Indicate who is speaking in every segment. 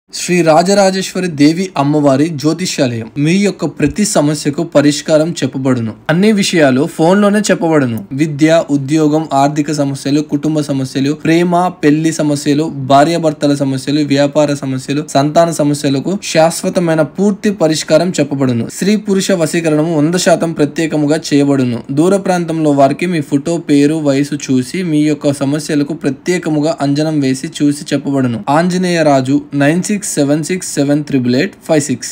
Speaker 1: శ్రీ రాజరాజేశ్వరి దేవి అమ్మవారి జ్యోతిష్యాలయం మీ యొక్క ప్రతి సమస్యకు పరిష్కారం చెప్పబడును అన్ని విషయాలు ఫోన్ లోనే చెప్పబడును విద్య ఉద్యోగం ఆర్థిక సమస్యలు కుటుంబ సమస్యలు ప్రేమ పెళ్లి సమస్యలు భార్యాభర్తల సమస్యలు వ్యాపార సమస్యలు సంతాన సమస్యలకు శాశ్వతమైన పూర్తి పరిష్కారం చెప్పబడును స్త్రీ పురుష వశీకరణము వంద శాతం ప్రత్యేకముగా చేయబడును దూర ప్రాంతంలో వారికి మీ ఫోటో పేరు వయసు చూసి మీ యొక్క సమస్యలకు ప్రత్యేకముగా అంజనం వేసి చూసి చెప్పబడును Anjaneya Raju nine six seven six seven triple eight five six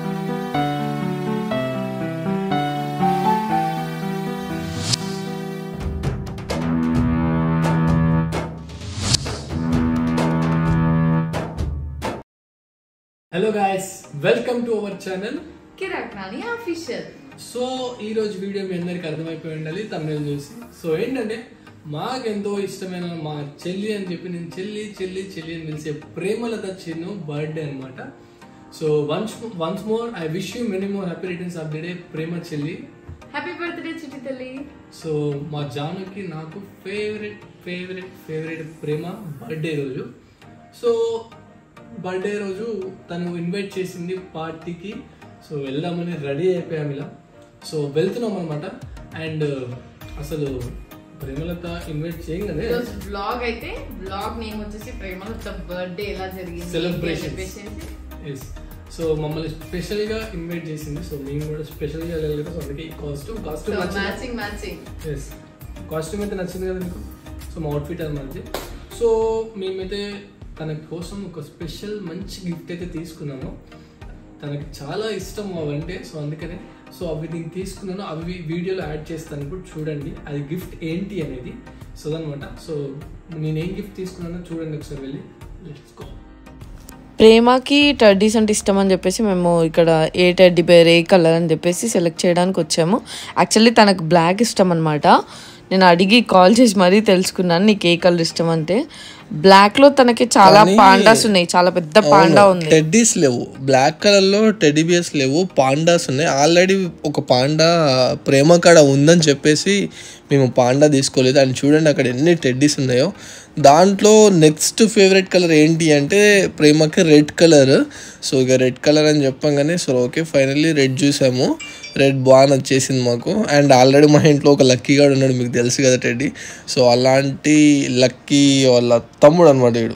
Speaker 1: hello guys welcome to our channel
Speaker 2: Kiraak Rani official
Speaker 1: so ఈ రోజు వీడియో మీ అందరికి అర్థమైపోయి ఉండాలి తమిళ చూసి సో ఏంటంటే మాకెంతో ఇష్టమైన మా చెల్లి అని చెప్పి నేను చెల్లి చెల్లి చెల్లి అని పిలిచే ప్రేమలత చిన్ను బర్త్డే అనమాట so once once more I wish you many more happy returns of the day Prema చెల్లి
Speaker 2: హ్యాపీ బర్త్డే చిట్టి తల్లి
Speaker 1: సో మా జానుకి నాకు favourite favourite favourite Prema birthday రోజు సో బర్త్డే రోజు తను ఇన్వైట్ చేసింది పార్టీకి సో వెళ్దామని రెడీ అయిపోయాం ఇలా సో వెళ్తున్నాం అనమాట అండ్ అసలు ప్రేమలత ఇన్వైట్ చేయగానే
Speaker 2: ఈరోజు బ్లాగ్ అయితే బ్లాగ్ నేమ్ వచ్చేసి ప్రేమలత బర్త్డే ఎలా జరిగింది
Speaker 1: Celebrations.
Speaker 2: అని చెప్పేసి
Speaker 1: ఎస్ సో మమ్మల్ని స్పెషల్ గా ఇన్వైట్ చేసింది సో మేము కూడా స్పెషల్ గా వెళ్ళాలి కదా సో అందుకే ఈ కాస్ట్యూమ్ కాస్ట్యూమ్ నచ్చింది
Speaker 2: మ్యాచింగ్ మ్యాచింగ్
Speaker 1: ఎస్ కాస్ట్యూమ్ అయితే నచ్చింది కదా మీకు సో మా అవుట్ఫిట్ అనమాట సో మేమైతే తన కోసం ఒక స్పెషల్ మంచి గిఫ్ట్ అయితే తీసుకున్నాము తనకి చాలా ఇష్టం అవంటే సో అందుకనే సో అవి నేను తీసుకున్నాను అవి వీడియోలో యాడ్ చేస్తాను ఇప్పుడు చూడండి అది గిఫ్ట్ ఏంటి అనేది సో అదనమాట సో నేను ఏం గిఫ్ట్ తీసుకున్నానో చూడండి ఒకసారి వెళ్ళి లెట్స్ గో
Speaker 3: ప్రేమకి టెడ్డీస్ అంటే ఇష్టం అని చెప్పేసి మేము ఇక్కడ ఏ టెడ్డీ పేర్ ఏ కలర్ అని చెప్పేసి సెలెక్ట్ చేయడానికి వచ్చాము యాక్చువల్లీ తనకు బ్లాక్ ఇష్టం అనమాట నేను అడిగి కాల్ చేసి మరీ తెలుసుకున్నాను నీకు ఏ కలర్ ఇష్టం అంటే బ్లాక్ లో తనకి చాలా
Speaker 1: కానీ-
Speaker 3: పాండాస్ ఉన్నాయి చాలా పెద్ద పాండా ఉంది
Speaker 1: టెడ్డీస్ లేవు బ్లాక్ కలర్ లో టెడ్డీ బియర్స్ లేవు పాండాస్ ఉన్నాయి ఆల్రెడీ ఒక పాండా ప్రేమ కాడ ఉందని చెప్పేసి మేము పాండా తీసుకోలేదు అని చూడండి అక్కడ ఎన్ని టెడ్డీస్ ఉన్నాయో దాంట్లో నెక్స్ట్ ఫేవరెట్ కలర్ ఏంటి అంటే ప్రేమకి రెడ్ కలర్ సో ఇక రెడ్ కలర్ అని చెప్పంగానే సో ఓకే ఫైనల్లీ రెడ్ చూసాము రెడ్ బాగా నచ్చేసింది మాకు అండ్ ఆల్రెడీ మా ఇంట్లో ఒక లక్కీ గాడు ఉన్నాడు మీకు తెలుసు కదా టెడ్డీ సో అలాంటి లక్కీ వాళ్ళ తమ్ముడు అనమాట వీడు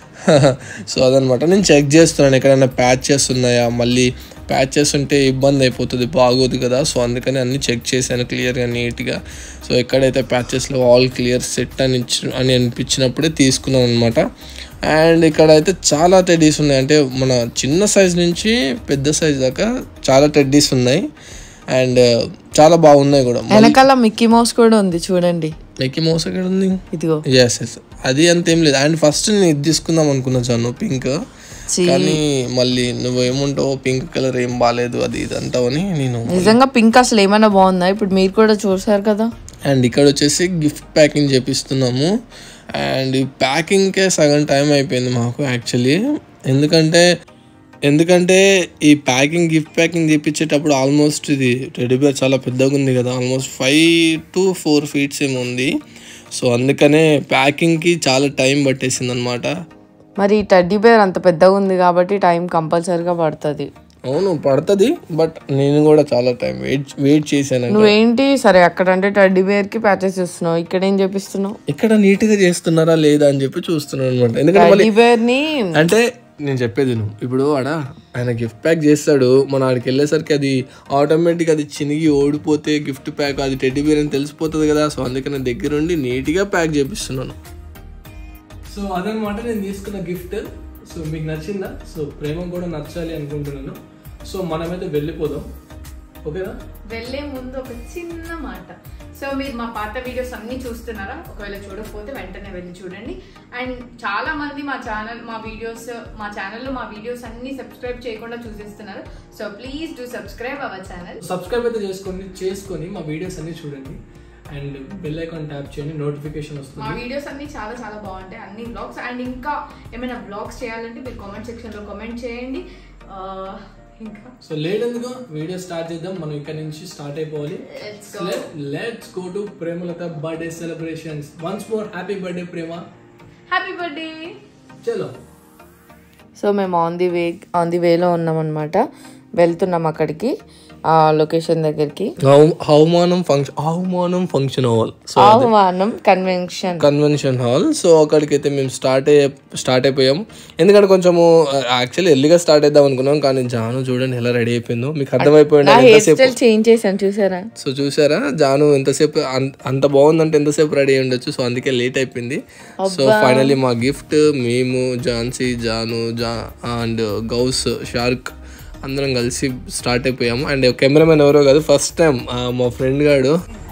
Speaker 1: సో అదనమాట నేను చెక్ చేస్తున్నాను ఎక్కడైనా ప్యాచెస్ ఉన్నాయా మళ్ళీ ప్యాచెస్ ఉంటే ఇబ్బంది అయిపోతుంది బాగోదు కదా సో అందుకని అన్ని చెక్ చేశాను క్లియర్గా నీట్గా సో ఎక్కడైతే ప్యాచెస్లో ఆల్ క్లియర్ సెట్ అని ఇచ్చి అని అనిపించినప్పుడే తీసుకున్నాను అనమాట అండ్ ఇక్కడ అయితే చాలా టెడ్డీస్ ఉన్నాయి అంటే మన చిన్న సైజ్ నుంచి పెద్ద సైజ్ దాకా చాలా టెడ్డీస్ ఉన్నాయి అండ్ చాలా బాగున్నాయి కూడా
Speaker 3: వెనకాల మిక్కీ మౌస్ కూడా ఉంది చూడండి
Speaker 1: మెక్కి మోస ఎక్కడ ఉంది
Speaker 3: ఇదిగో
Speaker 1: ఎస్ ఎస్ అది అంతేం లేదు అండ్ ఫస్ట్ నేను ఇది తీసుకుందాం అనుకున్నా జాను పింక్
Speaker 3: See,
Speaker 1: కానీ మళ్ళీ నువ్వు ఏముంటావు పింక్ కలర్ ఏం బాగాలేదు అది ఇది అంటావని నేను
Speaker 3: నిజంగా పింక్ అసలు ఏమైనా బాగుందా ఇప్పుడు మీరు కూడా చూసారు కదా
Speaker 1: అండ్ ఇక్కడ వచ్చేసి గిఫ్ట్ ప్యాకింగ్ చేపిస్తున్నాము అండ్ ఈ ప్యాకింగ్కే సగం టైం అయిపోయింది మాకు యాక్చువల్లీ ఎందుకంటే ఎందుకంటే ఈ ప్యాకింగ్ గిఫ్ట్ ప్యాకింగ్ చేపించేటప్పుడు ఆల్మోస్ట్ ఇది టెడ్డీ బేర్ చాలా పెద్దగా ఉంది కదా almost five to four feets ఏమో ఉంది సో అందుకనే ప్యాకింగ్కి చాలా టైం పట్టేసింది అనమాట
Speaker 3: మరి టెడ్డీ బేర్ అంత పెద్దగా ఉంది కాబట్టి టైం కంపల్సరీగా పడుతుంది
Speaker 1: అవును పడుతుంది బట్ నేను కూడా చాలా టైం వెయిట్ వెయిట్ చేశాను
Speaker 3: నువ్వేంటి సరే అక్కడంటే టెడ్డీ బేర్ కి ప్యాచెస్ ఇస్తున్నావు ఇక్కడ ఏం చేపిస్తున్నావు
Speaker 1: ఇక్కడ నీట్గా చేస్తున్నారా లేదా అని చెప్పి చూస్తున్నాను అనమాట ఎందుకంటే మళ్ళీ
Speaker 3: టెడ్డీ బేర్ ని
Speaker 1: అంటే నేను చెప్పేది నువ్వు ఇప్పుడు ఆడ ఆయన గిఫ్ట్ ప్యాక్ చేస్తాడు మన ఆడికి వెళ్ళేసరికి అది ఆటోమేటిక్ అది చినిగి ఓడిపోతే గిఫ్ట్ ప్యాక్ అది టెడ్డీ బేర్ అని తెలిసిపోతుంది కదా సో అందుకని దగ్గరుండి నీట్గా ప్యాక్ చేపిస్తున్నాను సో అదనమాట నేను తీసుకున్న గిఫ్ట్ సో మీకు నచ్చిందా సో ప్రేమ కూడా నచ్చాలి అనుకుంటున్నాను సో మనమైతే వెళ్ళిపోదాం ఓకేనా
Speaker 2: వెళ్ళే ముందు ఒక చిన్న మాట సో మీరు మా పాత వీడియోస్ అన్ని చూస్తున్నారా ఒకవేళ చూడకపోతే వెంటనే వెళ్ళి చూడండి అండ్ చాలా మంది మా ఛానల్ మా వీడియోస్ మా ఛానల్లో మా వీడియోస్ అన్ని సబ్స్క్రైబ్ చేయకుండా చూసేస్తున్నారు so please do subscribe our channel
Speaker 1: subscribe అయితే చేసుకోండి చేసుకొని మా వీడియోస్ అన్ని చూడండి అండ్ బెల్ ఐకాన్ ట్యాప్ చేయండి నోటిఫికేషన్
Speaker 2: మా
Speaker 1: వస్తుంది
Speaker 2: వీడియోస్ అన్ని చాలా చాలా బాగుంటాయి అన్ని బ్లాగ్స్ అండ్ ఇంకా ఏమైనా బ్లాగ్స్ చేయాలంటే మీరు కామెంట్ సెక్షన్ లో కామెంట్ చేయండి ఆ, ఇంకా
Speaker 1: సో లేట్ ఎందుకు వీడియో స్టార్ట్ చేద్దాం మనం ఇక్కడ నుంచి స్టార్ట్ అయిపోవాలి
Speaker 2: Let's go.
Speaker 1: Let's go to Premalatha birthday celebrations once more happy birthday Prema
Speaker 2: happy birthday
Speaker 1: చలో
Speaker 3: సో మేము on the way on the వేలో ఉన్నామన్నమాట వెళ్తున్నాం అక్కడికి ఆ లొకేషన్ దగ్గరికి
Speaker 1: హౌ- హౌమానం ఫంక్షన్ హౌమానం function hall so
Speaker 3: Aahvanam convention
Speaker 1: convention hall so అక్కడికి అయితే మేము స్టార్ట్ అయ్యే స్టార్ట్ అయిపోయాం ఎందుకంటే కొంచెము యాక్చువల్లీ ఎర్లీగా స్టార్ట్ అయిద్దాం అనుకున్నాం కానీ జాను చూడండి ఎలా రెడీ అయిపోయిందో మీకు అర్థమైపోయింది
Speaker 3: నా హెయిర్
Speaker 1: ఎంతసేపు
Speaker 3: స్టైల్ చేంజ్ చేశాను చూసారా
Speaker 1: సో చూసారా జాను ఎంతసేపు అన్- అంత బాగుందంటే ఎంతసేపు రెడీ అయి ఉండొచ్చు సో అందుకే లేట్ అయిపోయింది సో ఫైనల్లీ మా గిఫ్ట్ మేము ఝాన్సీ జాను జా అండ్ గౌస్ షార్క్ అందరం కలిసి స్టార్ట్ అయిపోయాము అండ్ కెమెరామెన్ ఎవరో కాదు ఫస్ట్ టైం మా ఫ్రెండ్ గాడు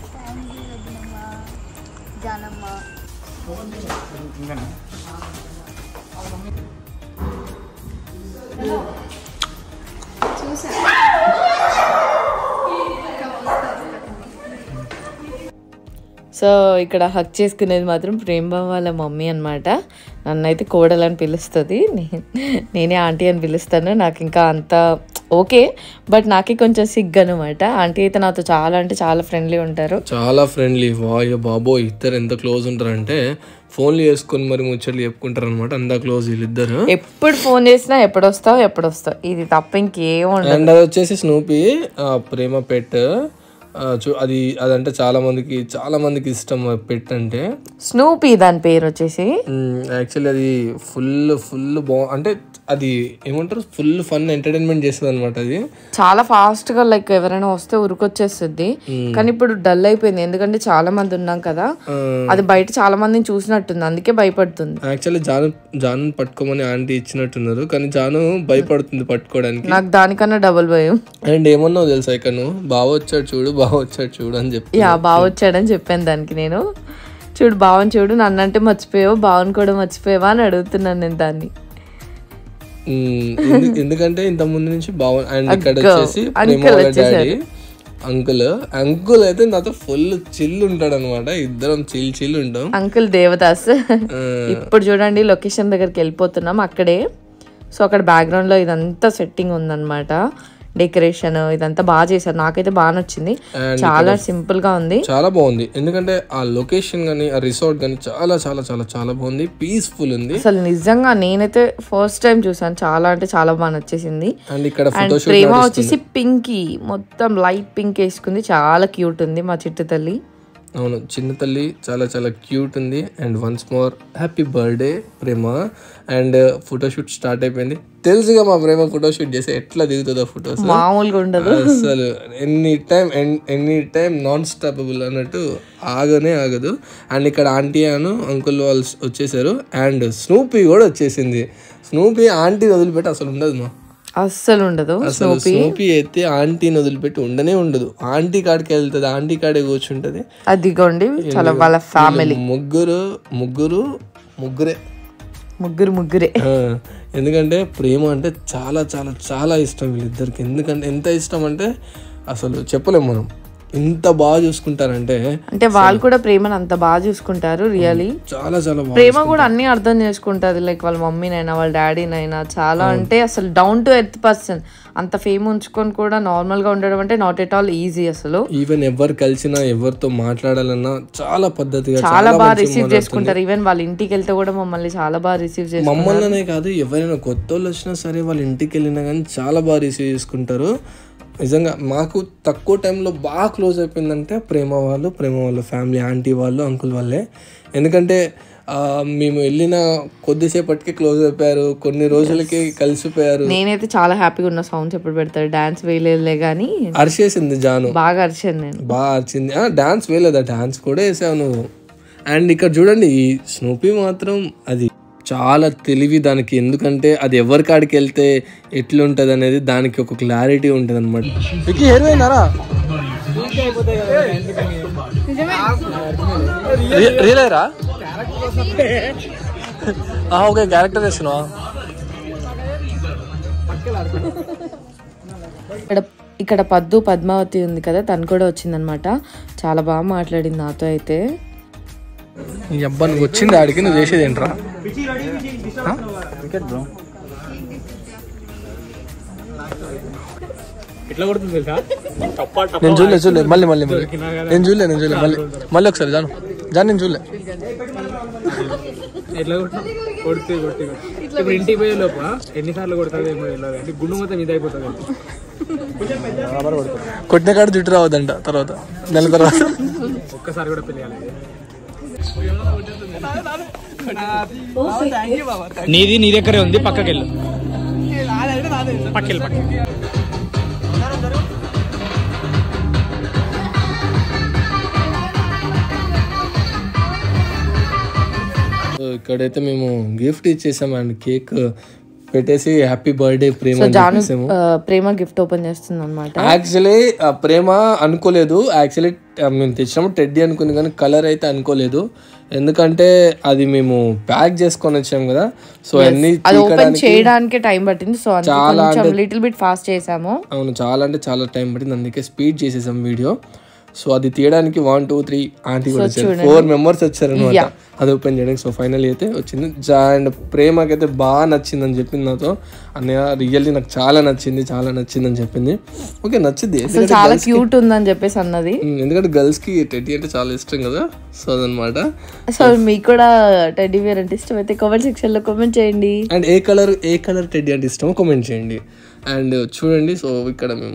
Speaker 3: సో ఇక్కడ హక్ చేసుకునేది మాత్రం ప్రేమ వాళ్ళ మమ్మీ అనమాట నన్నైతే కోడలని పిలుస్తుంది నే- నేనే ఆంటీ అని పిలుస్తాను నాకు ఇంకా అంత ఓకే బట్ నాకే కొంచెం సిగ్గు అనమాట ఆంటీ అయితే నాతో చాలా అంటే చాలా ఫ్రెండ్లీ ఉంటారు
Speaker 1: చాలా ఫ్రెండ్లీ వాయ్ బాబో ఇద్దరు ఎంత క్లోజ్ ఉంటారంటే ఫోన్లు చేసుకొని మరి ముచ్చట్లు చెప్పుకుంటారు అనమాట అంత క్లోజ్ వీళ్ళిద్దరు
Speaker 3: ఎప్పుడు ఫోన్ చేసినా ఎప్పుడు వస్తావు ఎప్పుడు వస్తావు ఇది తప్ప ఇంకేం ఉండదు
Speaker 1: అండ్ అది వచ్చేసి స్నూపీ ఆ, ప్రేమ పెట్ ఆ, చూ అది అదంటే చాలా మందికి చాలా మందికి ఇష్టం పెట్ అంటే
Speaker 3: స్నూపీ దాని పేరు వచ్చేసి
Speaker 1: యాక్చువల్లీ అది ఫుల్ ఫుల్ బా అంటే అది ఏమంటారు ఫుల్ ఫన్ ఎంటర్టైన్మెంట్ చేస్తుంది అనమాట అది
Speaker 3: చాలా ఫాస్ట్ గా లైక్ ఎవరైనా వస్తే ఉరికొచ్చేస్తుంది కానీ ఇప్పుడు డల్ అయిపోయింది ఎందుకంటే చాలా మంది ఉన్నాం కదా
Speaker 1: ఆ,
Speaker 3: అది బయట చాలా మందిని చూసినట్టుంది అందుకే భయపడుతుంది
Speaker 1: యాక్చువల్లీ జాను జాను పట్టుకోమని ఆంటీ ఇచ్చినట్టున్నారు కానీ జాను భయపడుతుంది పట్టుకోవడానికి
Speaker 3: నాకు దానికన్నా డబుల్ భయం
Speaker 1: అండ్ ఏమన్నావు తెలుసా ఇక నువ్వు బావ వచ్చాడు చూడు బావ వచ్చాడు చూడు అని చెప్పి
Speaker 3: యా బావ వచ్చాడని చెప్పాను దానికి నేను చూడు బావని చూడు నన్నంటే మర్చిపోయావు బావని కూడా మర్చిపోయావా అని అడుగుతున్నాను నేను దాన్ని
Speaker 1: ఉమ్, ఎందు- ఎందుకంటే ఇంత ముందు నుంచి బావ అండ్ ఇక్కడ
Speaker 3: అగ్గో,
Speaker 1: వచ్చేసి ప్రేమ
Speaker 3: uncle
Speaker 1: వాళ్ళ
Speaker 3: వచ్చేసారు.
Speaker 1: డాడీ అంకుల్ అంకుల్ అయితే నాతో ఫుల్ చిల్ ఉంటాడు అనమాట ఇద్దరం చిల్ చిల్ ఉంటాం
Speaker 3: అంకుల్ దేవదాస్
Speaker 1: ఆ,
Speaker 3: ఇప్పుడు చూడండి లొకేషన్ దగ్గరికి వెళ్ళిపోతున్నాం అక్కడే సో అక్కడ background లో ఇదంతా సెట్టింగ్ ఉందన్నమాట డెకరేషన్ ఇదంతా బాగా చేశారు నాకైతే బాగా నచ్చింది
Speaker 1: And
Speaker 3: చాలా సింపుల్ గా ఉంది
Speaker 1: చాలా బాగుంది ఎందుకంటే ఆ లొకేషన్ కానీ ఆ రిసార్ట్ కానీ చాలా చాలా చాలా చాలా బాగుంది పీస్ఫుల్ ఉంది
Speaker 3: అసలు నిజంగా నేనైతే ఫస్ట్ టైం చూసాను చాలా అంటే చాలా బాగా నచ్చేసింది
Speaker 1: అండ్ ఇక్కడ
Speaker 3: అండ్
Speaker 1: ఫోటోషూట్
Speaker 3: ప్రేమ వచ్చేసి పింకీ మొత్తం లైట్ పింక్ వేసుకుంది చాలా క్యూట్ ఉంది మా చిట్టు తల్లి
Speaker 1: అవును చిన్న తల్లి చాలా చాలా క్యూట్ ఉంది and once more happy birthday Prema and photoshoot start అయిపోయింది తెలుసుగా మా ప్రేమ ఫోటోషూట్ చేస్తే ఎట్లా దిగుతుందో ఫొటోస్
Speaker 3: మామూలుగా ఉండదు
Speaker 1: అసలు any time any time non stoppable అన్నట్టు ఆగనే ఆగదు అండ్ ఇక్కడ ఆంటీ అను అంకుల్ వాళ్ళు వచ్చేసారు అండ్ స్నూపీ కూడా వచ్చేసింది స్నూపీ ఆంటీ వదిలిపెట్టి అసలు ఉండదు మా
Speaker 3: అస్సలు ఉండదు
Speaker 1: అసలు స్నూపీ అయితే ఆంటీని వదిలిపెట్టి ఉండనే ఉండదు ఆంటీ కాడికి వెళ్తుంది ఆంటీ కాడే కూర్చుంటది
Speaker 3: అదిగోండి చాలా వాళ్ళ ఫ్యామిలీ
Speaker 1: ముగ్గురు ముగ్గురు ముగ్గురే
Speaker 3: ముగ్గురు ముగ్గురే
Speaker 1: ఆ, ఎందుకంటే ప్రేమ అంటే చాలా చాలా చాలా ఇష్టం వీళ్ళిద్దరికి ఎందుకంటే ఎంత ఇష్టం అంటే అసలు చెప్పలేము మనం ఇంత బాగా చూసుకుంటారంటే
Speaker 3: అంటే వాళ్ళు కూడా ప్రేమను అంత బాగా చూసుకుంటారు రియలీ
Speaker 1: చాలా చాలా బాగా
Speaker 3: ప్రేమ కూడా అన్ని అర్థం చేసుకుంటది లైక్ వాళ్ళ మమ్మీనైనా వాళ్ళ డాడీనైనా చాలా అంటే అసలు డౌన్ టు ఎర్త్ పర్సన్ అంత ఫేమ్ ఉంచుకొని కూడా నార్మల్ గా ఉండడం అంటే నాట్ ఎట్ ఆల్ ఈజీ అసలు
Speaker 1: ఈవెన్ ఎవరు కలిసినా ఎవరితో మాట్లాడాలన్నా చాలా పద్ధతిగా
Speaker 3: చాలా బాగా
Speaker 1: మంచిగా
Speaker 3: రిసీవ్ చేసుకుంటారు ఈవెన్ వాళ్ళ ఇంటికి వెళ్తే కూడా మమ్మల్ని చాలా బాగా రిసీవ్ చేసుకుంటారు
Speaker 1: మమ్మల్నే కాదు ఎవరైనా కొత్త వాళ్ళు వచ్చినా సరే వాళ్ళ ఇంటికి వెళ్ళినా కానీ చాలా బాగా రిసీవ్ చేసుకుంటారు నిజంగా మాకు తక్కువ టైంలో బాగా క్లోజ్ అయిపోయిందంటే ప్రేమ వాళ్ళు ప్రేమ వాళ్ళ ఫ్యామిలీ ఆంటీ వాళ్ళు అంకుల్ వాళ్ళే ఎందుకంటే ఆ, మేము వెళ్ళిన కొద్దిసేపటికి క్లోజ్ అయిపోయారు కొన్ని రోజులకి కలిసిపోయారు
Speaker 3: నేనైతే చాలా హ్యాపీగా ఉన్న సౌండ్స్ ఎప్పుడు పెడతారు డాన్స్ వేయలేదులే కానీ
Speaker 1: అరిచేసింది జాను
Speaker 3: బాగా అరిచాను నేను
Speaker 1: బాగా అరిచింది డాన్స్ వేయలేదా డాన్స్ కూడా వేసావు నువ్వు అండ్ ఇక్కడ చూడండి ఈ స్నూపీ మాత్రం అది చాలా తెలివి దానికి ఎందుకంటే అది ఎవరి కాడికి వెళ్తే ఎట్లుంటది అనేది దానికి ఒక క్లారిటీ ఉంటుంది అనమాట రియలేరా ఓకే క్యారెక్టర్ వేస్తున్నావా
Speaker 3: ఇక్కడ ఇక్కడ పద్దు పద్మావతి ఉంది కదా తను కూడా వచ్చిందనమాట చాలా బాగా మాట్లాడింది నాతో అయితే
Speaker 1: నీ అబ్బా నువ్వు వచ్చింది ఆడికి నువ్వు చేసేది ఏంట్రా నేను చూడలే చూడలే మళ్ళీ మళ్ళీ మళ్ళీ నేను చూడలే నేను చూడలే మళ్ళీ మళ్ళీ ఒకసారి జాను జాన్ నేను చూడలే
Speaker 4: ఎట్లా కొట్టినా కొడితే కొట్టి ఇప్పుడు ఇంటికి పోయే లోప ఎన్నిసార్లు కొడతాడు ఏమో తెలియదు అంటే గుండు మొత్తం ఇది అయిపోతుంది
Speaker 1: కొట్టిన కాడ జుట్టు రావద్దంట తర్వాత నెల తర్వాత
Speaker 4: ఒక్కసారి కూడా పెళ్ళాలి నీది నీ దగ్గరే ఉంది పక్కకి వెళ్ళు పక్కకి పక్క
Speaker 1: సో ఇక్కడైతే మేము గిఫ్ట్ ఇచ్చేసామండి కేక్ పెట్టేసి హ్యాపీ బర్త్డే ప్రేమ
Speaker 3: సో
Speaker 1: అని
Speaker 3: జాను
Speaker 1: చెప్పేసాము
Speaker 3: ఆ, ప్రేమ గిఫ్ట్ ఓపెన్ చేస్తుంది అనమాట
Speaker 1: యాక్చువల్లీ ప్రేమ అనుకోలేదు యాక్చువల్లీ మేము తెచ్చినప్పుడు టెడ్డీ అనుకుంది కానీ కలర్ అయితే అనుకోలేదు ఎందుకంటే అది మేము ప్యాక్ చేసుకొని వచ్చాం కదా సో అన్ని
Speaker 3: అది ఓపెన్
Speaker 1: తీయడానికి
Speaker 3: చేయడానికే టైం పట్టింది సో అందుకే
Speaker 1: చాలా
Speaker 3: కొంచెం లిటిల్ బిట్ ఫాస్ట్ చేసాము
Speaker 1: అవును చాలా అంటే చాలా టైం పట్టింది అందుకే స్పీడ్ చేసేసాం వీడియో సో అది తీయడానికి వన్ టూ త్రీ ఆంటీ కూడా వచ్చారు ఫోర్ మెంబర్స్ వచ్చారు అనమాట అది ఓపెన్ చేయడానికి సో ఫైనల్ అయితే వచ్చింది జా అండ్ ప్రేమకైతే బాగా నచ్చింది అని చెప్పింది నాతో అన్నయ్య రియల్లీ నాకు చాలా నచ్చింది చాలా నచ్చింది అని చెప్పింది ఓకే నచ్చింది
Speaker 3: అసలు చాలా క్యూట్ ఉందని చెప్పేసి అన్నది
Speaker 1: ఉమ్, ఎందుకంటే గర్ల్స్ కి టెడ్డీ అంటే చాలా ఇష్టం కదా సో అదనమాట
Speaker 3: సో మీకు కూడా టెడ్డీ వేర్ అంటే ఇష్టం అయితే కామెంట్ సెక్షన్ లో కామెంట్ చేయండి
Speaker 1: అండ్ ఏ కలర్ ఏ కలర్ టెడ్డీ అంటే ఇష్టమో కామెంట్ చేయండి అండ్ చూడండి సో ఇక్కడ మేము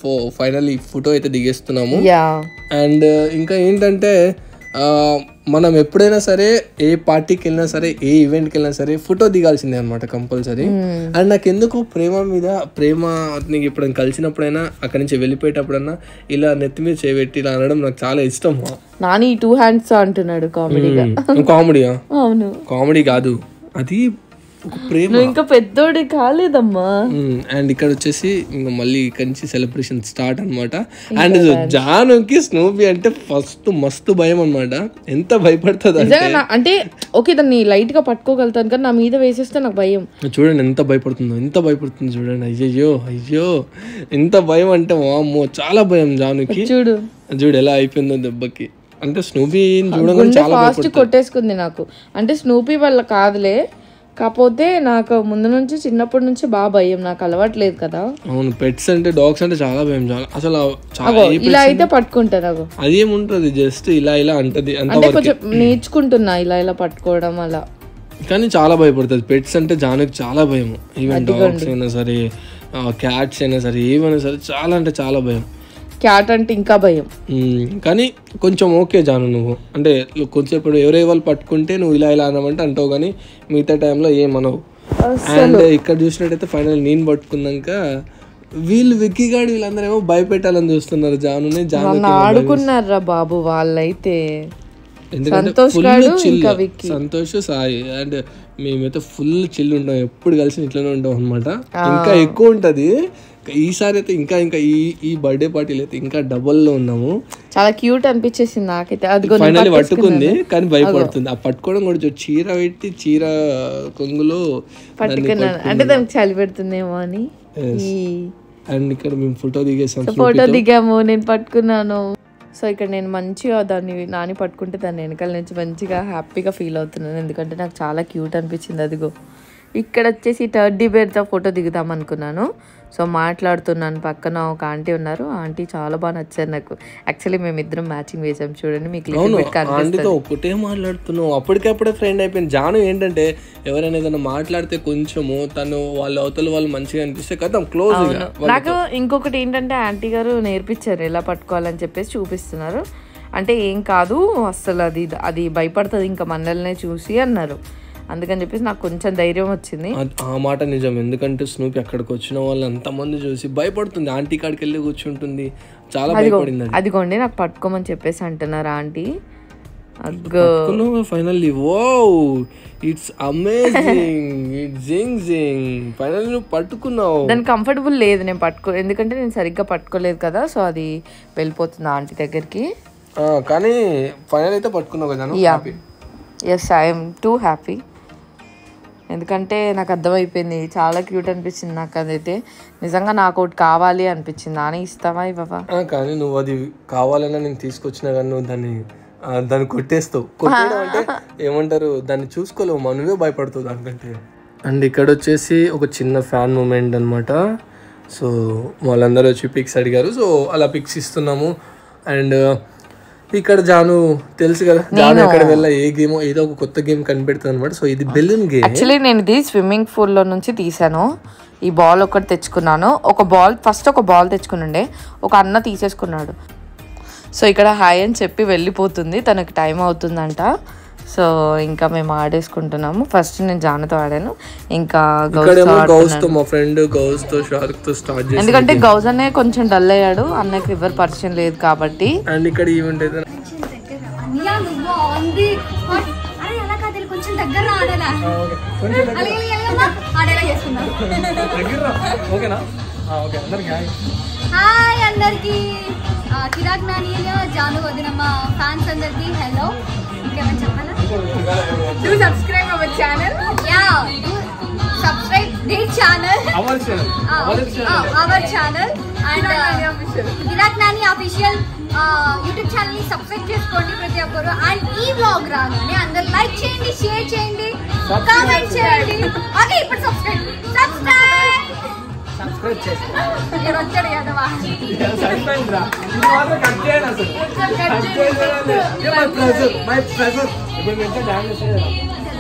Speaker 1: ఫైనల్ ఈ ఫోటో అయితే దిగేస్తున్నాము
Speaker 3: యా
Speaker 1: అండ్ ఇంకా ఏంటంటే ఆ, మనం ఎప్పుడైనా సరే ఏ పార్టీకి వెళ్ళినా సరే ఏ ఈవెంట్కి వెళ్ళినా సరే ఫోటో దిగాల్సిందే అనమాట కంపల్సరీ అండ్ నాకు ఎందుకు ప్రేమ మీద ప్రేమ నీకు ఎప్పుడైనా కలిసినప్పుడైనా అక్కడి నుంచి వెళ్ళిపోయేటప్పుడైనా ఇలా నెత్తి మీద చేయబెట్టి ఇలా అనడం నాకు చాలా ఇష్టం
Speaker 3: నాని టూ హ్యాండ్స్ అంటున్నాడు కామెడీగా
Speaker 1: కామెడీయా
Speaker 3: అవును
Speaker 1: కామెడీ కాదు అది ఒక ప్రేమ
Speaker 3: నువ్వు ఇంకా పెద్దోడి కాలేదమ్మా
Speaker 1: అండ్ ఇక్కడ వచ్చేసి ఇంకా మళ్ళీ ఇక్కడ నుంచి సెలబ్రేషన్ స్టార్ట్ అన్నమాట అండ్ జానుకి స్నూపీ అంటే ఫస్ట్ మస్తు భయం అన్నమాట ఎంత భయపడుతుంది అంటే
Speaker 3: నిజంగా నా- అంటే ఓకే దాన్ని లైట్ గా పట్టుకోగలుగుతాను కానీ నా మీద వేసేస్తే నాకు భయం
Speaker 1: చూడండి ఎంత భయపడుతుందో ఎంత భయపడుతుందో చూడండి అయ్యయ్యో అయ్యో ఎంత భయం అంటే వామ్మో చాలా భయం జానుకి
Speaker 3: చూడు
Speaker 1: చూడు ఎలా అయిపోయిందో దెబ్బకి అంటే స్నూపీ చూడగానే
Speaker 3: గుండె
Speaker 1: చాలా
Speaker 3: ఫాస్ట్
Speaker 1: భయపడుతుంది
Speaker 3: కొట్టేసుకుంది నాకు అంటే స్నూపీ వల్ల కాదులే కాకపోతే నాకు ముందు నుంచి చిన్నప్పటి నుంచి బాగా భయం నాకు అలవాట్లేదు కదా
Speaker 1: అవును పెట్స్ అంటే డాగ్స్ అంటే చాలా భయం చాలా అసలు చాలా
Speaker 3: అగో ఇలా అయితే పట్టుకుంటాను అగో
Speaker 1: అదేముంటది జస్ట్ ఇలా ఇలా అంటది అంత
Speaker 3: అంటే కొంచెం నేర్చుకుంటున్నా ఇలా ఇలా పట్టుకోవడం అలా
Speaker 1: కానీ చాలా భయపడుతుంది పెట్స్ అంటే జానుకి చాలా భయం ఈవెన్ డాగ్స్ అయినా సరే క్యాట్స్ అయినా సరే ఏమైనా సరే చాలా అంటే చాలా భయం
Speaker 3: క్యాట్ అంటే ఇంకా భయం
Speaker 1: మ్మ్. కానీ కొంచెం ఓకే జాను నువ్వు అంటే కొంచెం ఇప్పుడు ఎవరే వాళ్ళు పట్టుకుంటే నువ్వు ఇలా ఇలా అనమంటే అంటావు కానీ మిగతా టైంలో ఏమనవు అండ్ ఇక్కడ చూసినట్టయితే ఫైనల్ నేను పట్టుకున్నాక వీళ్ళు విక్కీగాడు వీళ్ళందరూ ఏమో భయపెట్టాలని చూస్తున్నారు జానుని జాను
Speaker 3: నన్ను ఆడుకున్నారా బాబు వాళ్ళైతే
Speaker 1: ఎందుకంటే
Speaker 3: సంతోష్
Speaker 1: ఫుల్
Speaker 3: గాడు
Speaker 1: చిల్
Speaker 3: ఇంకా విక్కీ.
Speaker 1: సంతోష్ సాయి అండ్ మేమైతే ఫుల్ చిల్ ఉంటాం ఎప్పుడు కలిసి ఇట్లనే ఉంటాం అనమాట ఇంకా ఎక్కువ ఉంటది ఈసారి అయితే ఇంకా ఇంకా ఈ ఈ బర్త్డే పార్టీలు అయితే ఇంకా డబల్ లో ఉన్నాము
Speaker 3: చాలా క్యూట్ అనిపించేసింది నాకైతే అది
Speaker 1: ఫైనల్ పట్టుకుంది కానీ భయపడుతుంది ఆ పట్టుకోవడం కూడా చూడు, చీర పెట్టి చీర కొంగులో
Speaker 3: పట్టుకున్నాను అంటే దానికి చలి పెడుతుందేమో అని ఈ
Speaker 1: అండ్ ఇక్కడ మేము ఫోటో దిగేసాం
Speaker 3: ఫోటో దిగాము నేను పట్టుకున్నాను సో ఇక్కడ నేను మంచిగా దాన్ని నాని పట్టుకుంటే దాన్ని వెనకాల నుంచి మంచిగా హ్యాపీగా ఫీల్ అవుతున్నాను ఎందుకంటే నాకు చాలా క్యూట్ అనిపించింది అదిగో ఇక్కడ వచ్చేసి టర్డీ బేర్తో ఫోటో దిగుదాం అనుకున్నాను సో మాట్లాడుతున్నాను పక్కన ఒక ఆంటీ ఉన్నారు ఆ ఆంటీ చాలా బాగా నచ్చారు నాకు యాక్చువల్లీ మేము ఇద్దరం మ్యాచింగ్ వేసాం చూడండి మీకు లిటిల్
Speaker 1: అవును
Speaker 3: బిట్ కనిపిస్తుంది
Speaker 1: ఆంటీతో ఒకటే మాట్లాడుతున్నావు అప్పటికప్పుడే ఫ్రెండ్ అయిపోయింది జాను ఏంటంటే ఎవరైనా ఏదైనా మాట్లాడితే కొంచెము తను వాళ్ళ అవతల వాళ్ళు మంచిగా అనిపిస్తే కదా క్లోజ్
Speaker 3: నాకు ఇంకొకటి ఏంటంటే ఆంటీ గారు నేర్పించారు ఎలా పట్టుకోవాలని చెప్పేసి చూపిస్తున్నారు అంటే ఏం కాదు అస్సలు అది అది భయపడుతుంది ఇంకా మనల్నే చూసి అన్నారు అందుకని చెప్పేసి నాకు కొంచెం ధైర్యం వచ్చింది
Speaker 1: ఆ మాట నిజం ఎందుకంటే స్నూపి అక్కడికి వచ్చిన వాళ్ళు అంతమంది చూసి భయపడుతుంది ఆంటీ కాడికి వెళ్ళి కూర్చుంటుంది చాలా భయపడింది అది
Speaker 3: అదిగోండి నాకు పట్టుకోమని చెప్పేసి అంటున్నారు ఆంటీ అగ్గో
Speaker 1: finally oh it's amazing it's జింగ్ జింగ్ ఫైనల్లీ నువ్వు పట్టుకున్నావు
Speaker 3: దాని కంఫర్టబుల్ లేదు నేను పట్టుకో ఎందుకంటే నేను సరిగ్గా పట్టుకోలేదు కదా సో అది వెళ్ళిపోతుంది ఆంటీ దగ్గరికి
Speaker 1: ఆ, కానీ ఫైనల్ అయితే పట్టుకున్నావు కదా నువ్వు?
Speaker 3: Yeah
Speaker 1: Happy.
Speaker 3: Yes I'm too happy ఎందుకంటే నాకు అర్థమైపోయింది చాలా క్యూట్ అనిపించింది నాకు అదైతే నిజంగా నాకు ఒకటి కావాలి అనిపించింది నాని ఇస్తావా ఇవ్వవా
Speaker 1: ఆ, కానీ నువ్వు అది కావాలన్నా నేను తీసుకొచ్చినా కానీ నువ్వు దాన్ని ఆ, దాన్ని కొట్టేస్తావు కొట్టడం అంటే ఏమంటారు దాన్ని చూసుకోలేవు మా నువ్వే భయపడతావు దానికంటే అండ్ ఇక్కడ వచ్చేసి ఒక చిన్న ఫ్యాన్ మూమెంట్ అనమాట సో వాళ్ళందరూ వచ్చి పిక్స్ అడిగారు సో అలా పిక్స్ ఇస్తున్నాము అండ్ ఇక్కడ జాను తెలుసు కదా జాను ఎక్కడ వెళ్ళ ఏ గేమ్ ఏదో ఒక కొత్త గేమ్ కనిపెడుతుంది అనమాట సో ఇది బెలూన్ గేమ్
Speaker 3: యాక్చువల్లీ నేను ఇది స్విమ్మింగ్ పూల్లో నుంచి తీసాను ఈ బాల్ ఒకటి తెచ్చుకున్నాను ఒక బాల్ ఫస్ట్ ఒక బాల్ తెచ్చుకునుండే ఒక అన్న తీసేసుకున్నాడు సో ఇక్కడ హాయ్ అని చెప్పి వెళ్ళిపోతుంది తనకి టైం అవుతుందంట సో ఇంకా మేము ఆడేసుకుంటున్నాము ఫస్ట్ నేను జానతో ఆడాను ఇంకా గౌస్
Speaker 1: ఇక్కడేమో గౌస్ తో మా ఫ్రెండ్ గౌస్ తో షార్క్ తో స్టార్ట్ చేసి
Speaker 3: ఎందుకంటే గౌస్ అనే కొంచెం డల్ అయ్యాడు అన్నకి ఎవరు పరిచయం లేదు కాబట్టి
Speaker 1: అండ్ ఇక్కడ ఈవెంట్ అయితే
Speaker 5: అన్నయ్య నువ్వు ఆంది అరే అలా కాదు ఇలా కొంచెం దగ్గర ఆడలా అలాగే అలాగే అమ్మా, ఆడేలా చేసుకుందాం
Speaker 4: ఓకేనా ఓకే అందరికి హాయ్
Speaker 5: హాయ్ అందరికి చిరాగ్ నాని జాను వదినమ్మ ఫ్యాన్స్ అందరికి హలో ఇంకేమైనా చెప్పాలా
Speaker 2: Do subscribe our channel.
Speaker 5: Yeah subscribe the channel
Speaker 4: our channel
Speaker 5: our channel and
Speaker 2: official.
Speaker 5: Virat Nani official YouTube channel ని సబ్స్క్రైబ్ చేసుకోండి ప్రతి ఒక్కరు అండ్ ఈ వ్లాగ్ రాగానే అందరు లైక్ చేయండి షేర్ చేయండి కామెంట్ చేయండి ఓకే ఇప్పుడు సబ్స్క్రైబ్ సబ్స్క్రైబ్
Speaker 4: సబ్స్క్రైబ్ చేసుకో
Speaker 5: ఇక్కడ వచ్చాడు కదవా
Speaker 4: సరిపోయింది రా ఇది మాత్రం కట్ చేయండి అసలు కట్ చేయండి మై ప్రెజర్ మై ప్రెజర్ ఇప్పుడు మేము డాన్స్ చేయాలి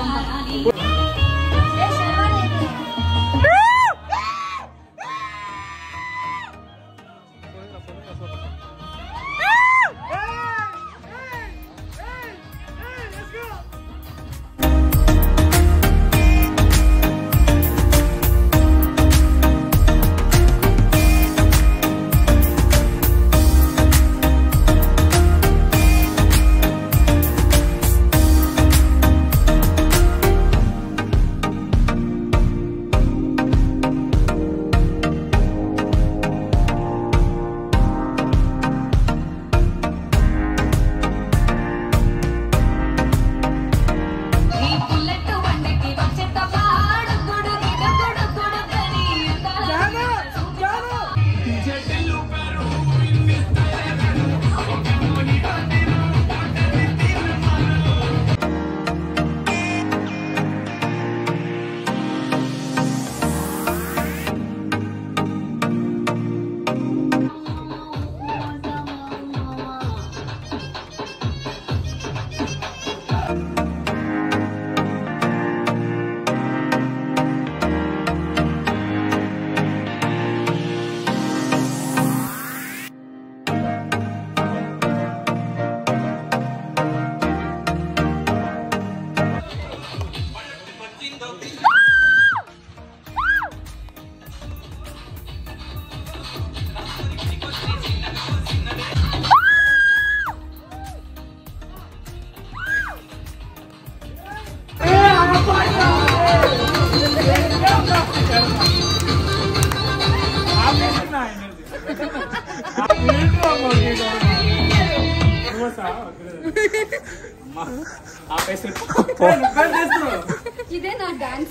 Speaker 5: ఇదే నా డాన్స్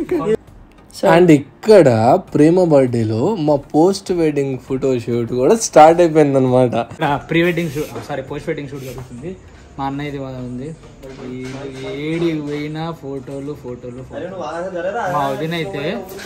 Speaker 1: అండ్ ఇక్కడ ప్రేమ బర్త్డేలో మా పోస్ట్ వెడ్డింగ్ ఫోటో షూట్ కూడా స్టార్ట్ అయిపోయింది అనమాట
Speaker 4: pre wedding shoot sorry post wedding shoot జరుగుతుంది మా అన్నయ్యది ఉంది ఈ ఏడి పోయినా ఫోటోలు ఫోటోలు ఫోటోలు. మా వదిన అయితే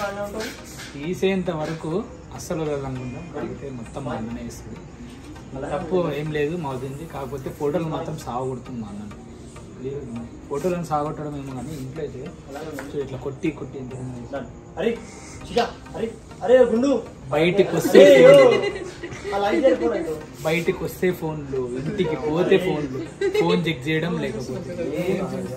Speaker 4: తీసేంత వరకు అస్సలు వదలదు అనుకుంటాం అయితే మొత్తం మా అన్ననే ఇస్తుంది తప్పు ఏం లేదు మా వదింది కాకపోతే ఫోటోలు మాత్రం సాగొడుతుంది మా అన్న ఫోటోలను సాగొట్టడం ఏమో కానీ ఇంట్లో అయితే సో ఇట్లా కొట్టి కొట్టి ఇంత
Speaker 6: అరే చిగా అరే అరే గుండు
Speaker 4: బయటికి వస్తే
Speaker 6: అలా అయితే సరిపోరాడు.
Speaker 4: బయటికి వస్తే ఫోన్లు ఇంటికి పోతే ఫోన్లు ఫోన్ చెక్ చేయడం లేకపోతే ఏం చేయడం.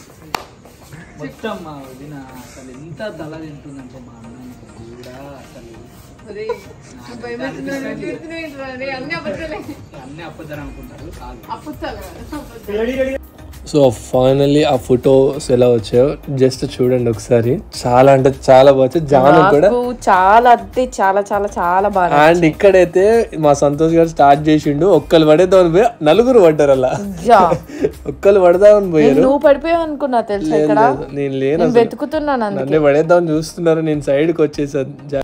Speaker 4: మొత్తం మా వదిన అసలు ఎంత తల తింటుందంటే మా అన్న కూడా అసలు
Speaker 2: అరే, నువ్వు భయపెడుతున్నావు, తిడుతున్నావు, అరే, అన్ని అబద్ధాలే.
Speaker 4: అన్నీ అప్పదని అనుకుంటారు కాదు
Speaker 2: అబద్ధాలు కాదు, అబద్ధాలు.
Speaker 6: రెడీ రెడీ
Speaker 1: సో ఫైనల్లీ ఆ ఫొటోస్ ఎలా వచ్చాయో జస్ట్ చూడండి ఒకసారి చాలా అంటే చాలా బాగా వచ్చాయి జాను కూడా
Speaker 3: నాకు చాలా అంటే చాలా చాలా చాలా బాగా
Speaker 1: అండ్ ఇక్కడైతే మా సంతోష్ గారు స్టార్ట్ చేసిండు ఒక్కరు పడేద్దామని పోయి నలుగురు పడ్డారు అలా
Speaker 3: యా.
Speaker 1: ఒక్కరు పడదామని పోయారు
Speaker 3: నువ్వు పడిపోయావు అనుకున్నా తెలుసా
Speaker 1: లేదు,
Speaker 3: ఇక్కడ
Speaker 1: లేదు, నేను లేను
Speaker 3: నేను
Speaker 1: అసలు.
Speaker 3: వెతుకుతున్నాను అందుకే
Speaker 1: నన్ను పడేద్దామని చూస్తున్నారు నేను సైడ్కి వచ్చేసాను జా-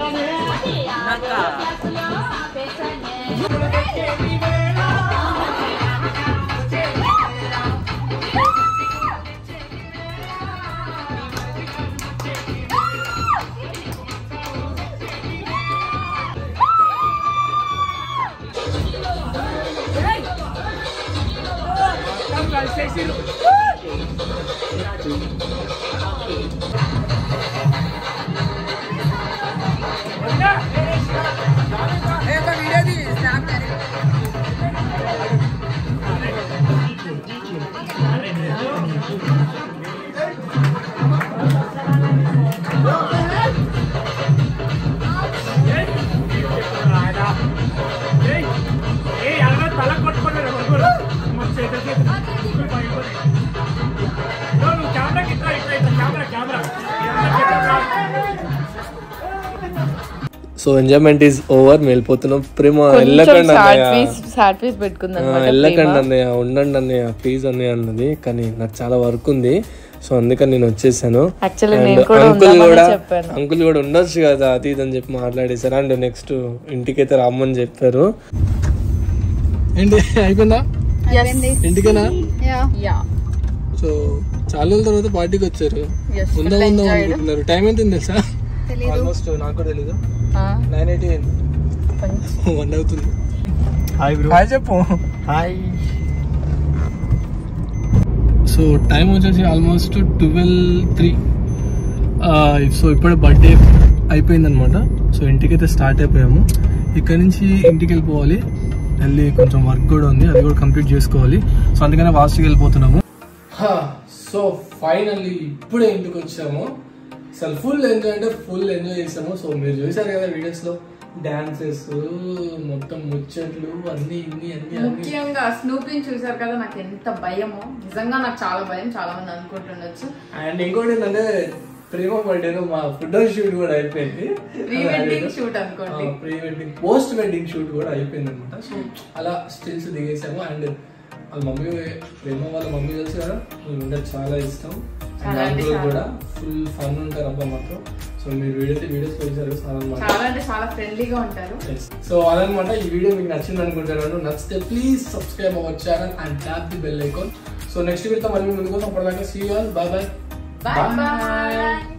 Speaker 1: సో ఎంజాయ్మెంట్ ఈజ్ ఓవర్ మేము వెళ్ళిపోతున్నాం ప్రేమ
Speaker 3: కొంచెం
Speaker 1: వెళ్ళకండి
Speaker 3: సాడ్
Speaker 1: అన్నయ్య
Speaker 3: ఫీస్ సాడ్ ఫీస్ పెట్టుకుంది
Speaker 1: ఆ, వెళ్ళకండి అన్నయ్య ఉండండి అన్నయ్య ప్లీజ్ అన్నయ్య అన్నది కానీ నాకు చాలా వర్క్ ఉంది సో అందుకని నేను వచ్చేసాను
Speaker 3: Actually
Speaker 1: And
Speaker 3: నేను కూడా
Speaker 1: అంకుల్
Speaker 3: ఉందామని
Speaker 1: కూడా
Speaker 3: చెప్పాను.
Speaker 1: అంకుల్ కూడా ఉండొచ్చు కదా అది ఇది అని చెప్పి మాట్లాడేశారు అండ్ నెక్స్ట్ ఇంటికైతే రమ్మని చెప్పారు ఏంటి అయిపోయిందా ఇంటికేనా
Speaker 3: యా
Speaker 1: సో చాలా రోజుల తర్వాత పార్టీకి వచ్చారు
Speaker 3: Yes,
Speaker 1: ఉందా
Speaker 3: full
Speaker 1: ఉందా
Speaker 3: enjoyed.
Speaker 1: అనుకుంటున్నారు టైం ఎంత తెలుసా ఆల్మోస్ట్ నాకు కూడా తెలీదు నైన్ ఎయిటీ వన్ అవుతుంది
Speaker 6: హాయ్ బ్రో
Speaker 1: హాయ్ చెప్పు
Speaker 6: హాయ్
Speaker 1: సో టైం వచ్చేసి ఆల్మోస్ట్ ట్వెల్వ్ త్రీ సో ఇప్పుడే బర్త్డే అయిపోయిందనమాట సో ఇంటికైతే స్టార్ట్ అయిపోయాము ఇక్కడ నుంచి ఇంటికి వెళ్ళిపోవాలి వెళ్ళి కొంచెం వర్క్ కూడా ఉంది అది కూడా కంప్లీట్ చేసుకోవాలి సో అందుకనే ఫాస్ట్గా వెళ్ళిపోతున్నాము సో ఫైనల్లీ ఇప్పుడే ఇంటికి వచ్చాము అసలు ఫుల్ ఎంజాయ్ అంటే ఫుల్ ఎంజాయ్ చేసాము సో మీరు చూసారు కదా వీడియోస్లో డాన్సెస్ మొత్తం ముచ్చట్లు అన్ని ఇన్ని అన్ని అన్ని
Speaker 2: ముఖ్యంగా స్నూపింగ్ చూసారు కదా నాకు ఎంత భయమో నిజంగా నాకు చాలా భయం చాలా మంది అనుకుంటుండొచ్చు
Speaker 1: అండ్ ఇంకోటి ఏంటంటే ప్రేమ బర్త్డేలో మా ఫుడ్ షూట్ కూడా అయిపోయింది
Speaker 2: ప్రీ వెడ్డింగ్ షూట్ అనుకోండి
Speaker 1: pre wedding post wedding shoot కూడా అయిపోయింది అనమాట సో అలా స్టిల్స్ దిగేసాము అండ్ వాళ్ళ మమ్మీ ప్రేమ వాళ్ళ మమ్మీ తెలుసు కదా మేము ఇంకా చాలా ఇష్టం అండ్
Speaker 2: చాలా అంటే
Speaker 1: అందులో
Speaker 2: చాలా.
Speaker 1: కూడా ఫుల్ ఫన్ ఉంటారు అబ్బా మాత్రం సో మీరు వీడియో వీడియోస్ చూసారు చాలా అనమాట
Speaker 2: చాలా అంటే చాలా ఫ్రెండ్లీగా ఉంటారు
Speaker 1: సో అదనమాట ఈ వీడియో మీకు నచ్చింది అనుకుంటున్నాను నచ్చితే please subscribe our channel and tap the bell icon so next video మళ్ళీ ముందుకు అప్పటిదాకా see all bye bye
Speaker 2: bye bye